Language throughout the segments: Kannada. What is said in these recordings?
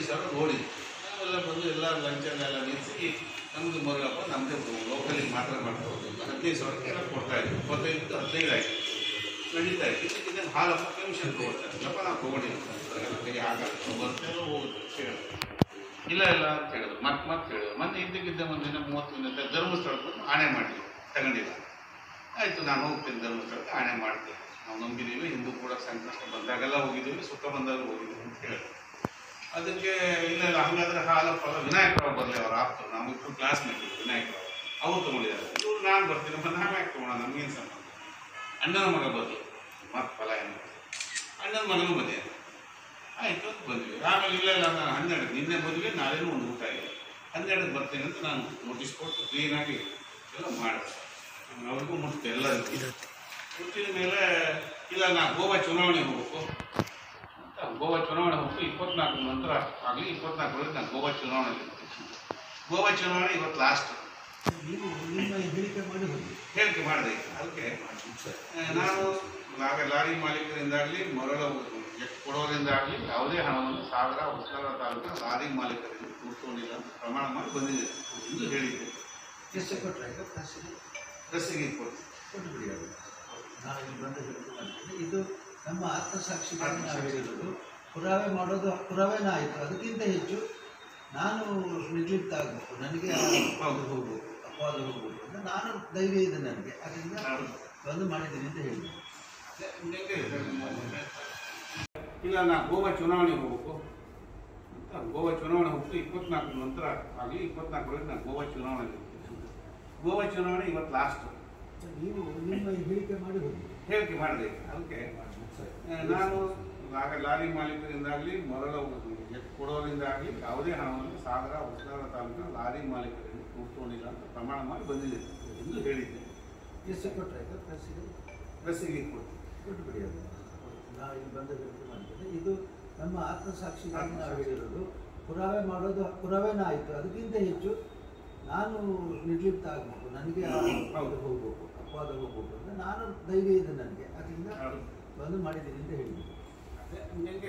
ಸಾವಿರ ನೋಡಿದ್ವಿ ನಾವೆಲ್ಲ ಬಂದು ಎಲ್ಲ ಲಂಚನ್ನೆಲ್ಲ ನಿಲ್ಲಿಸಿ ನಮ್ಮದು ಮರುಗಪ್ಪ ನಮ್ಮದೇ ಲೋಕಲಿಗೆ ಮಾತ್ರ ಮಾಡ್ತಾ ಹೋಗ್ತೀವಿ ಹದಿನೈದು ಸಾವಿರಕ್ಕೆ ಎಲ್ಲ ಕೊಡ್ತಾ ಇದ್ವಿ ಇಪ್ಪತ್ತೈದು ಹದಿನೈದು ಆಯಿತು ನಡೀತಾ ಇತ್ತು ಇದಕ್ಕೆ ಹಾಲಪ್ಪ ಕಮಿಷನ್ ತೊಗೊಳ್ತಾರೆ ಇಲ್ಲಪ್ಪ ನಾವು ತೊಗೊಂಡಿಲ್ಲ ಕೈ ಆಗಲ್ಲ ಬರ್ತೇವೆ ಹೋಗುತ್ತೆ ಅಂತ ಹೇಳಿದ್ರು ಇಲ್ಲ ಇಲ್ಲ ಅಂತ ಹೇಳಿದ್ರು ಮತ್ತೆ ಮತ್ತೆ ಹೇಳಿದ್ರು ಮೊನ್ನೆ ಇದ್ದಕ್ಕಿದ್ದ ಒಂದಿನ ಮೂವತ್ತು ದಿನ ಧರ್ಮಸ್ಥಳಕ್ಕೆ ಬಂದು ಆಣೆ ಮಾಡಿದ್ವಿ ತಗೊಂಡಿಲ್ಲ ಆಯಿತು ನಾನು ಹೋಗ್ತೀನಿ ಧರ್ಮಸ್ಥಳಕ್ಕೆ ಆಣೆ ಮಾಡ್ತೀನಿ ನಾವು ನಂಬಿದ್ದೀವಿ ಹಿಂದೂ ಕೂಡ ಸಂಕಷ್ಟ ಬಂದಾಗೆಲ್ಲ ಹೋಗಿದ್ದೀವಿ ಸುಖ ಬಂದಾಗ ಹೋಗಿದ್ದೀವಿ ಅಂತ ಹೇಳಿದ್ರು ಅದಕ್ಕೆ ಇಲ್ಲ ಇಲ್ಲ ಹಂಗಾದ್ರೆ ಹಾಲಪ್ಪ ವಿನಾಯಕರಾವ್ ಬರಲಿ ಅವ್ರ ಆಪ್ತರು ನಾವು ಇಬ್ಬರು ಕ್ಲಾಸ್ಮೇಟ್ ವಿನಾಯಕರಾವ್ ಅವ್ರು ತೊಗೊಂಡಿದ್ದಾರೆ ಇವ್ರು ನಾನು ಬರ್ತೀನಿ ಮತ್ತೆ ನಾವೇ ಯಾಕೆ ತೊಗೊಳೋಣ ನಮಗೇನು ಸಂಬಂಧ ಅಣ್ಣನ ಮಗ ಬರಲಿ ಮತ್ತೆ ಫಲ ಏನು ಅಣ್ಣನ ಮಗನೂ ಬಂದಿದೆ ಆಯಿತು ಅಂತ ಬಂದ್ವಿ ಆಮೇಲೆ ಇಲ್ಲ ಇಲ್ಲ ನಾನು ಹನ್ನೆರಡು ನಿನ್ನೆ ಮದುವೆ ನಾಳೆನೂ ಒಂದು ಊಟ ಇದೆ ಹನ್ನೆರಡಕ್ಕೆ ಬರ್ತೀನಿ ಅಂತ ನಾನು ನೋಟಿಸ್ ಕೊಟ್ಟು ಕ್ಲೀನಾಗಿ ಎಲ್ಲ ಮಾಡಿದೆ ಅವ್ರಿಗೂ ಮುಟ್ತೆ ಎಲ್ಲರಿಗೂ ಮುಟ್ಟಿದ ಮೇಲೆ ಇಲ್ಲ ನಾ ಗೋವಾ ಚುನಾವಣೆಗೆ ಹೋಗ್ಬೇಕು ಅಂತ ಗೋವಾ ಚುನಾವಣೆ ಹೋಗ್ಬೇಕು ಇಪ್ಪತ್ನಾಲ್ಕು ನಂತರ ಆಗಲಿ ಇಪ್ಪತ್ನಾಲ್ಕರಲ್ಲಿ ನಾನು ಗೋವಾ ಚುನಾವಣೆ ಗೋವಾ ಚುನಾವಣೆ ಇವತ್ತು ಲಾಸ್ಟ್ ನೀವು ನಿಮ್ಮ ಹೇಳಿಕೆ ಮಾಡಿ ಹೋಗಿ ಹೇಳಿಕೆ ಮಾಡಿದೆ ಅದಕ್ಕೆ ಆ, ನಾನು ಆಗ ಲಾರಿ ಮಾಲೀಕರಿಂದಾಗಲಿ ಮರಳ ಎಕ್ ಕೊಡೋರಿಂದಾಗಲಿ ಯಾವುದೇ ಹಣವನ್ನು ಸಾಗರ ಉತ್ತರ ತಾಲೂಕಿನ ಲಾರಿ ಮಾಲೀಕರಿಂದ ಕೂತ್ಕೊಂಡಿಲ್ಲ ಅಂತ ಪ್ರಮಾಣ ಮಾಡಿ ಬಂದಿದೆ ಎಂದು ಹೇಳಿದ್ದೆ ಎಷ್ಟು ಕೊಟ್ಟರೆ ಈಗ ಕಾಸಿಗೆ ರಸ್ತೆಗೆ ಕೊಟ್ಟು ಕೊಟ್ಟು ಬಿಡಿ ಅದು ನಾನು ಇಲ್ಲಿ ಬಂದ ಹೇಳಿಕೆ ಮಾಡ್ತೀನಿ ಇದು ನಮ್ಮ ಆತ್ಮಸಾಕ್ಷಿಗಾಗಿ ನಾವು ಹೇಳಿರೋದು ಪುರಾವೆ ಮಾಡೋದು ಪುರಾವೆನ ಆಯಿತು ಅದಕ್ಕಿಂತ ಹೆಚ್ಚು ನಾನು ನಿರ್ಲಿಪ್ತ ಆಗಬೇಕು ನನಗೆ ಅಪವಾದ ಹೋಗ್ಬೇಕು ಅಪವಾದ ಹೋಗ್ಬೇಕು ಅಂತ ನಾನು ಧೈರ್ಯ ಇದೆ ನನಗೆ ಅದರಿಂದ ಬಂದು ಮಾಡಿದ್ದೀನಿ ಅಂತ ಹೇಳಿದೆ ಇಲ್ಲ ನಾ ಗೋವಾ ಚುನಾವಣೆಗೆ ಹೋಗ್ಬೇಕು ಅಂತ ಗೋವಾ ಚುನಾವಣೆ ಹೋಗ್ತು ಇಪ್ಪತ್ನಾಲ್ಕು ನಂತರ ಆಗಲಿ ಇಪ್ಪತ್ನಾಲ್ಕರೊಳಗೆ ನಾನು ಗೋವಾ ಚುನಾವಣೆ ಗೋವಾ ಚುನಾವಣೆ ಇವತ್ತು ಲಾಸ್ಟ್ ನೀವು ನಿಮ್ಮ ಹೇಳಿಕೆ ಮಾಡಿ ಹೋಗಿ ಹೇಳಿಕೆ ಮಾಡಿದೆ ಅದಕ್ಕೆ ಆ, ನಾನು ಆಗ ಲಾರಿ ಮಾಲೀಕರಿಂದಾಗಲಿ ಮರಳ ಎತ್ತು ಕೊಡೋರಿಂದಾಗಲಿ ಯಾವುದೇ ಹಣವನ್ನು ಸಾಗರ ಉತ್ತರ ತಾಲೂಕಿನ ಲಾರಿ ಮಾಲೀಕರಿಂದ ಕೂತ್ಕೊಂಡಿಲ್ಲ ಅಂತ ಪ್ರಮಾಣ ಮಾಡಿ ಬಂದಿದೆ ಎಂದು ಹೇಳಿದ್ದೆ ಎಷ್ಟು ಕೊಟ್ಟರೆ ಈಗ ಕಾಸಿಗೆ ರಸ್ತೆಗೆ ಕೊಟ್ಟು ಕೊಟ್ಟು ಬಿಡಿ ಅದು ನಾವು ಇಲ್ಲಿ ಬಂದ ಹೇಳಿಕೆ ಮಾಡ್ತೇನೆ ಇದು ನಮ್ಮ ಆತ್ಮಸಾಕ್ಷಿಗಾಗಿ ನಾವು ಹೇಳಿರೋದು ಪುರಾವೆ ಮಾಡೋದು ಪುರಾವೆನ ಆಯಿತು ಅದಕ್ಕಿಂತ ಹೆಚ್ಚು ನಾನು ನಿರ್ಲಿಪ್ತ ಆಗಬೇಕು ನನಗೆ ಹೌದು ಹೋಗ್ಬೇಕು ಅಪವಾದ ಹೋಗ್ಬೇಕು ಅಂತ ನಾನು ಧೈರ್ಯ ಇದೆ ನನಗೆ ಅದರಿಂದ ಬಂದು ಮಾಡಿದ್ದೀನಿ ಅಂತ ಹೇಳಿದ್ದೀನಿ ಅದೇ ಹಂಗೆ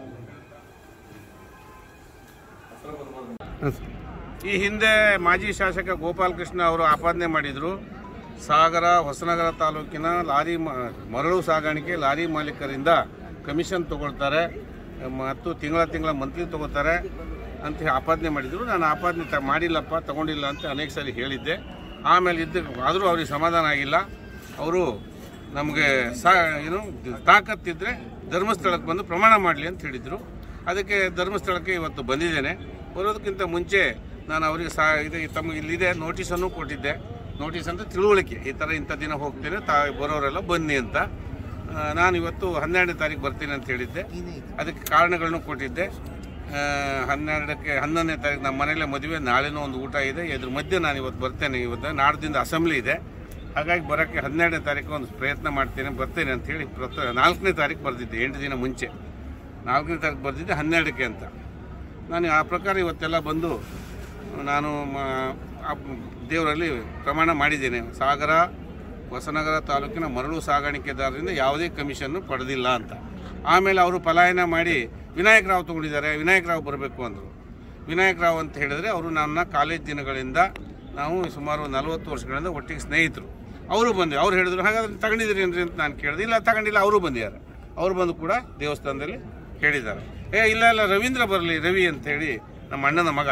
ಈ ಹಿಂದೆ ಮಾಜಿ ಶಾಸಕ ಗೋಪಾಲಕೃಷ್ಣ ಅವರು ಆಪಾದನೆ ಮಾಡಿದರು ಸಾಗರ ಹೊಸನಗರ ತಾಲೂಕಿನ ಲಾರಿ ಮ- ಮರಳು ಸಾಗಾಣಿಕೆ ಲಾರಿ ಮಾಲೀಕರಿಂದ ಕಮಿಷನ್ ತಗೊಳ್ತಾರೆ ಮತ್ತು ತಿಂಗಳ ತಿಂಗಳ ಮಂತ್ಲಿ ತಗೋತಾರೆ ಅಂತ ಹೇಳಿ ಆಪಾದನೆ ಮಾಡಿದರು ನಾನು ಆಪಾದನೆ ತ ಮಾಡಿಲ್ಲಪ್ಪ ತಗೊಂಡಿಲ್ಲ ಅಂತ ಅನೇಕ ಸಾರಿ ಹೇಳಿದ್ದೆ ಆಮೇಲೆ ಇದ್ದ ಆದರೂ ಅವ್ರಿಗೆ ಸಮಾಧಾನ ಆಗಿಲ್ಲ ಅವರು ನಮಗೆ ಸಾ ಏನು ತಾಕತ್ತಿದ್ರೆ ಧರ್ಮಸ್ಥಳಕ್ಕೆ ಬಂದು ಪ್ರಮಾಣ ಮಾಡಲಿ ಅಂತ ಹೇಳಿದರು ಅದಕ್ಕೆ ಧರ್ಮಸ್ಥಳಕ್ಕೆ ಇವತ್ತು ಬಂದಿದ್ದೇನೆ ಬರೋದಕ್ಕಿಂತ ಮುಂಚೆ ನಾನು ಅವರಿಗೆ ಸಾ ಇದು ತಮಗೆ ಇಲ್ಲಿದೆ ನೋಟಿಸನ್ನು ಕೊಟ್ಟಿದ್ದೆ ನೋಟಿಸ್ ಅಂತ ತಿಳುವಳಿಕೆ ಈ ಥರ ಇಂಥ ದಿನ ಹೋಗ್ತೇನೆ ತಾ ಬರೋರೆಲ್ಲ ಬನ್ನಿ ಅಂತ ಆ, ನಾನು ಇವತ್ತು ಹನ್ನೆರಡನೇ ತಾರೀಕು ಬರ್ತೀನಿ ಅಂತ ಹೇಳಿದ್ದೆ ಅದಕ್ಕೆ ಕಾರಣಗಳನ್ನು ಕೊಟ್ಟಿದ್ದೆ ಆ, ಹನ್ನೆರಡಕ್ಕೆ ಹನ್ನೊಂದನೇ ತಾರೀಕು ನಮ್ಮ ಮನೇಲೆ ಮದುವೆ ನಾಳೆನೂ ಒಂದು ಊಟ ಇದೆ ಇದ್ರ ಮಧ್ಯೆ ನಾನು ಇವತ್ತು ಬರ್ತೇನೆ ಇವತ್ತು ನಾಡ್ದಿಂದ ಅಸೆಂಬ್ಲಿ ಇದೆ ಹಾಗಾಗಿ ಬರೋಕ್ಕೆ ಹನ್ನೆರಡನೇ ತಾರೀಕು ಒಂದು ಪ್ರಯತ್ನ ಮಾಡ್ತೇನೆ ಬರ್ತೇನೆ ಅಂತ ಹೇಳಿ ಪ್ರತ ನಾಲ್ಕನೇ ತಾರೀಕು ಬರೆದಿದ್ದೆ ಎಂಟು ದಿನ ಮುಂಚೆ ನಾಲ್ಕನೇ ತಾರೀಕು ಬರೆದಿದ್ದೆ ಹನ್ನೆರಡಕ್ಕೆ ಅಂತ ನಾನು ಆ ಪ್ರಕಾರ ಇವತ್ತೆಲ್ಲ ಬಂದು ನಾನು ಮ- ಆ ದೇವರಲ್ಲಿ ಪ್ರಮಾಣ ಮಾಡಿದ್ದೇನೆ ಸಾಗರ ಹೊಸನಗರ ತಾಲೂಕಿನ ಮರಳು ಸಾಗಾಣಿಕೆದಾರರಿಂದ ಯಾವುದೇ ಕಮಿಷನ್ನು ಪಡೆದಿಲ್ಲ ಅಂತ ಆಮೇಲೆ ಅವರು ಪಲಾಯನ ಮಾಡಿ ವಿನಾಯಕರಾವ್ ತಗೊಂಡಿದ್ದಾರೆ ವಿನಾಯಕರಾವ್ ಬರಬೇಕು ಅಂದರು ವಿನಾಯಕರಾವ್ ಅಂತ ಹೇಳಿದ್ರೆ ಅವರು ನನ್ನ ಕಾಲೇಜ್ ದಿನಗಳಿಂದ ನಾವು ಸುಮಾರು ನಲವತ್ತು ವರ್ಷಗಳಿಂದ ಒಟ್ಟಿಗೆ ಸ್ನೇಹಿತರು ಅವರು ಬಂದರು ಅವ್ರು ಹೇಳಿದ್ರು ಹಾಗಾದ್ರೆ ತಗೊಂಡಿದ್ದೀರಿ ಏನ್ರಿ ಅಂತ ನಾನು ಕೇಳಿದೆ ಇಲ್ಲ ತಗೊಂಡಿಲ್ಲ ಅವರು ಬಂದಿದ್ದಾರೆ ಅವರು ಬಂದು ಕೂಡ ದೇವಸ್ಥಾನದಲ್ಲಿ ಹೇಳಿದ್ದಾರೆ ಏ ಇಲ್ಲ ಇಲ್ಲ ರವೀಂದ್ರ ಬರಲಿ ರವಿ ಅಂತ ಹೇಳಿ ನಮ್ಮ ಅಣ್ಣನ ಮಗ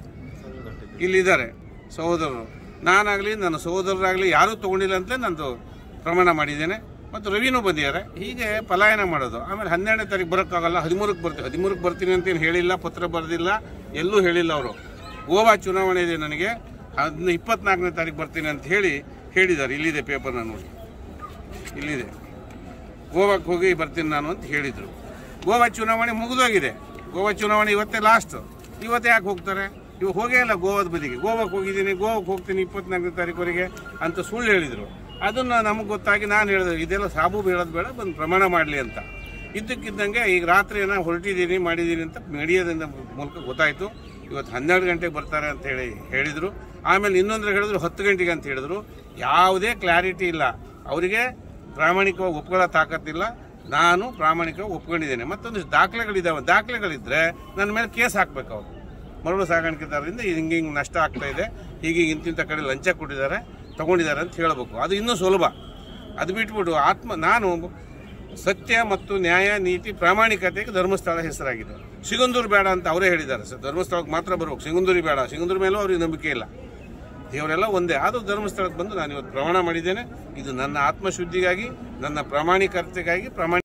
ಇಲ್ಲಿದ್ದಾರೆ ಸಹೋದರರು ನಾನಾಗಲಿ ನನ್ನ ಸಹೋದರರಾಗಲಿ ಯಾರೂ ತೊಗೊಂಡಿಲ್ಲ ಅಂತ ನಂದು ಪ್ರಮಾಣ ಮಾಡಿದ್ದೇನೆ ಮತ್ತು ರವಿನೂ ಬಂದಿದ್ದಾರೆ ಹೀಗೆ ಪಲಾಯನ ಮಾಡೋದು ಆಮೇಲೆ ಹನ್ನೆರಡನೇ ತಾರೀಕು ಬರೋಕ್ಕಾಗಲ್ಲ ಹದಿಮೂರಕ್ಕೆ ಬರ್ತೀನಿ ಹದಿಮೂರಕ್ಕೆ ಬರ್ತೀನಿ ಅಂತೇನು ಹೇಳಿಲ್ಲ ಪತ್ರ ಬರೆದಿಲ್ಲ ಎಲ್ಲೂ ಹೇಳಿಲ್ಲ ಅವರು ಗೋವಾ ಚುನಾವಣೆ ಇದೆ ನನಗೆ ಅದನ್ನ ಇಪ್ಪತ್ನಾಲ್ಕನೇ ತಾರೀಕು ಬರ್ತೀನಿ ಅಂತ ಹೇಳಿ ಹೇಳಿದ್ದಾರೆ ಇಲ್ಲಿದೆ ಪೇಪರ್ನ ನೋಡಿ ಇಲ್ಲಿದೆ ಗೋವಾಕ್ಕೆ ಹೋಗಿ ಬರ್ತೀನಿ ನಾನು ಅಂತ ಹೇಳಿದರು ಗೋವಾ ಚುನಾವಣೆ ಮುಗಿದೋಗಿದೆ ಗೋವಾ ಚುನಾವಣೆ ಇವತ್ತೇ ಲಾಸ್ಟ್ ಇವತ್ತೇ ಯಾಕೆ ಹೋಗ್ತಾರೆ ಇವಾಗ ಹೋಗೇ ಇಲ್ಲ ಗೋವಾದ ಬದಿಗೆ ಗೋವಾಕ್ಕೆ ಹೋಗಿದ್ದೀನಿ ಗೋವಾಕ್ಕೆ ಹೋಗ್ತೀನಿ ಇಪ್ಪತ್ನಾಲ್ಕನೇ ತಾರೀಕುವರೆಗೆ ಅಂತ ಸುಳ್ಳು ಹೇಳಿದರು ಅದನ್ನು ನಮಗೆ ಗೊತ್ತಾಗಿ ನಾನು ಹೇಳಿದೆ ಇದೆಲ್ಲ ಸಾಬು ಹೇಳೋದು ಬೇಡ ಬಂದು ಪ್ರಮಾಣ ಮಾಡಲಿ ಅಂತ ಇದ್ದಕ್ಕಿದ್ದಂಗೆ ಈಗ ರಾತ್ರಿ ಏನೋ ಹೊರಟಿದ್ದೀನಿ ಮಾಡಿದ್ದೀನಿ ಅಂತ ಮೀಡಿಯಾದಿಂದ ಮೂಲಕ ಗೊತ್ತಾಯಿತು ಇವತ್ತು ಹನ್ನೆರಡು ಗಂಟೆಗೆ ಬರ್ತಾರೆ ಅಂತ ಹೇಳಿ ಹೇಳಿದರು ಆಮೇಲೆ ಇನ್ನೊಂದ್ರೆ ಹೇಳಿದ್ರು ಹತ್ತು ಗಂಟೆಗೆ ಅಂತ ಹೇಳಿದ್ರು ಯಾವುದೇ ಕ್ಲಾರಿಟಿ ಇಲ್ಲ ಅವರಿಗೆ ಪ್ರಾಮಾಣಿಕವಾಗಿ ಒಪ್ಕೊಳ್ಳೋ ತಾಕತ್ತಿಲ್ಲ ನಾನು ಪ್ರಾಮಾಣಿಕ ಒಪ್ಕೊಂಡಿದ್ದೇನೆ ಮತ್ತೊಂದು ದಾಖಲೆಗಳಿದ್ದಾವೆ ದಾಖಲೆಗಳಿದ್ರೆ ನನ್ನ ಮೇಲೆ ಕೇಸ್ ಹಾಕ್ಬೇಕು ಅವರು ಮರಳು ಸಾಗಾಣಿಕೆದಾರರಿಂದ ಹಿಂಗೆ ಹಿಂಗೆ ನಷ್ಟ ಆಗ್ತಾ ಇದೆ ಹೀಗೆ ಇಂತಿಂಥ ಕಡೆ ಲಂಚ ಕೊಟ್ಟಿದ್ದಾರೆ ತಗೊಂಡಿದ್ದಾರೆ ಅಂತ ಹೇಳಬೇಕು ಅದು ಇನ್ನೂ ಸುಲಭ ಅದು ಬಿಟ್ಬಿಟ್ಟು ಆತ್ಮ ನಾನು ಸತ್ಯ ಮತ್ತು ನ್ಯಾಯ ನೀತಿ ಪ್ರಾಮಾಣಿಕತೆಗೆ ಧರ್ಮಸ್ಥಳ ಹೆಸರಾಗಿದೆ ಸಿಗಂದೂರು ಬೇಡ ಅಂತ ಅವರೇ ಹೇಳಿದ್ದಾರೆ ಸರ್ ಧರ್ಮಸ್ಥಳಕ್ಕೆ ಮಾತ್ರ ಬರ್ಬೇಕು ಸಿಗಂದೂರಿ ಬೇಡ ಸಿಗಂದೂರು ಮೇಲೂ ಅವ್ರಿಗೆ ನಂಬಿಕೆ ಇಲ್ಲ ಇವರೆಲ್ಲ ಒಂದೇ ಆದರೂ ಧರ್ಮಸ್ಥಳಕ್ಕೆ ಬಂದು ನಾನು ಇವತ್ತು ಪ್ರಮಾಣ ಮಾಡಿದ್ದೇನೆ ಇದು ನನ್ನ ಆತ್ಮಶುದ್ಧಿಗಾಗಿ ನನ್ನ ಪ್ರಾಮಾಣಿಕತೆಗಾಗಿ ಪ್ರಾಮಾಣಿಕ